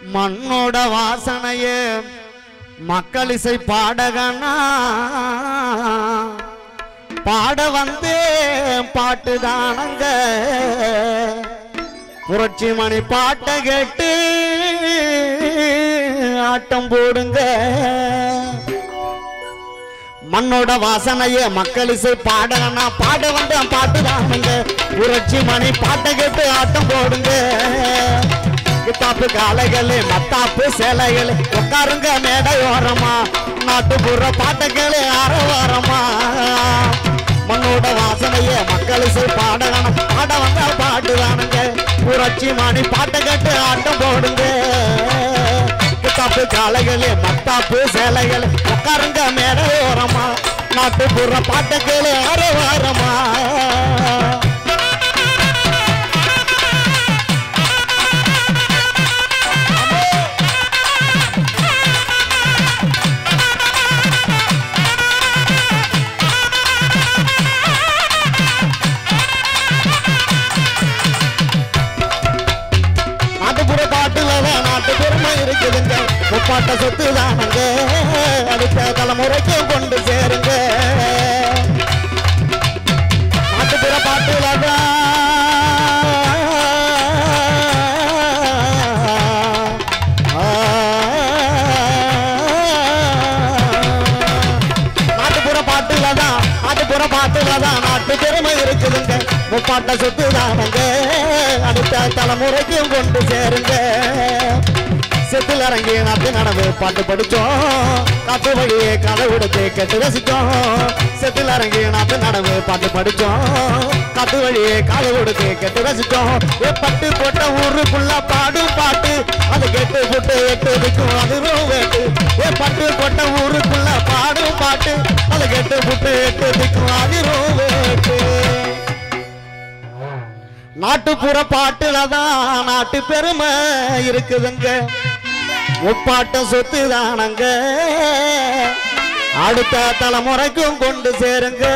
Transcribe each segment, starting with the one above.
மண்ணோட வாசனையே மக்கள் இசை பாடகனா பாட வந்தே பாட்டுதானங்க புரட்சி மணி பாட்டை கேட்டு ஆட்டம் போடுங்க மண்ணோட வாசனையே மக்கள் இசை பாடகனா பாட வந்து பாட்டுதானுங்க புரட்சி மணி பாட்டை கேட்டு ஆட்டம் போடுங்க கித்தாப்பு காளைகளே மத்தாப்பு சேலைகளே உட்காருங்க மேடை ஓரமா நாட்டுப்புற பாட்டுகளே அரவாரமா மண்ணோட வாசனையே மக்கள் இசை பாடகனா பாட வந்தா பாட்டுதானுங்க புரட்சி மணி பாட்டை கேட்டு ஆட்டம் போடுங்க கித்தாப்பு காளைகளே மத்தாப்பு சேலைகளே உட்காருங்க மேடை ஓரமா நாட்டுப்புற பாட்டுகளே அரவாரமா நாட்டுப்புற பாட்டுல தான் நாட்டு பெருமை இருக்குதுங்க முப்பாட்ட சொத்து தானங்க அடுத்த தலைமுறைக்கு கொண்டு சேருங்க நாட்டுப்புற பாட்டுல நாட்டுப்புற பாட்டுல தான் நாட்டுப்புற பாட்டுல தான் நாட்டு பெருமை இருக்குதுங்க முப்பாட்ட சொத்து தானங்க அடுத்த தலைமுறைக்கும் கொண்டு சேருங்க செத்தில் இறங்கி நாட்டு நடவு பாட்டு படிச்சோம் காத்து வழியே கதை விடுத்து கெட்டு ரசிச்சோம் செத்தில் இறங்கி நாட்டு நடவு பாட்டு படிச்சோம் காத்து வழியே காதை கொடுத்து கெட்டு ரசிச்சோம் ஏ பட்டு போட்ட ஊருக்குள்ள பாடும் பாட்டு அது கெட்டு புட்டு எட்டு விக்கும் அது வேட்டு ஏ பட்டு போட்ட ஊருக்குள்ள பாடும் பாட்டு அது கெட்டு புட்டு எட்டு விக்கும் அது வேட்டு நாட்டுப்புற பாட்டுல தான் நாட்டு பெருமை இருக்குதுங்க முப்பாட்டம் சொத்து தானங்க அடுத்த தலைமுறைக்கும் கொண்டு சேருங்க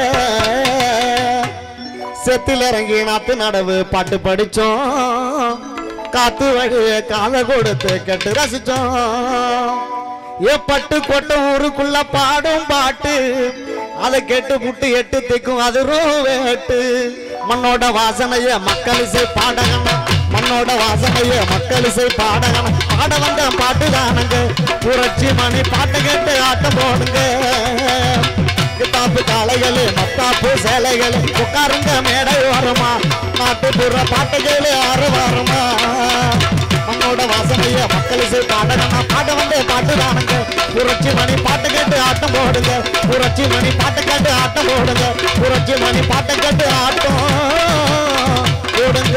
செத்தில் இறங்கி நாத்து நடவு பாட்டு படிச்சோம் காத்து வழிய காதை கொடுத்து கெட்டு ரசிச்சோம் ஏ பட்டு கொட்ட ஊருக்குள்ள பாடும் பாட்டு அதை கெட்டு புட்டு எட்டு திக்கும் அது வேட்டு மண்ணோட வாசனைய மக்கள் இசை பாடகன மண்ணோட வாசனைய மக்கள் இசை பாடகன பாட வந்த பாட்டு தானுங்க புரட்சி மணி பாட்டு கேட்டு ஆட்டம் போடுங்க கித்தாப்பு காளைகளே மத்தாப்பு சேலைகளே உட்காருங்க மேடை ஓரமா நாட்டுப்புற பாட்டுகளே ஆறு வாரமா மண்ணோட வாசனைய மக்கள் இசை பாடகனா பாட வந்து பாட்டு தானுங்க புரட்சி மணி பாட்டு கேட்டு ஆட்டம் போடுங்க புரட்சி மணி பாட்டு கேட்டு ஆட்டம் போடுங்க புரட்சி மணி பாட்டு கேட்டு ஆட்டம் போடுங்க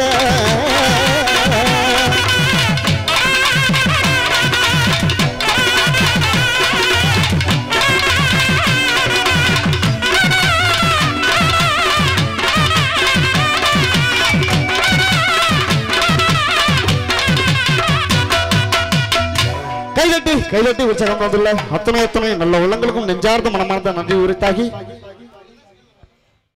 கைதட்டி கைதட்டி உற்சாகம் வந்துள்ள அத்தனை அத்தனை நல்ல உள்ளங்களுக்கும் நெஞ்சார்ந்த மனமார்ந்த நன்றி உரித்தாகி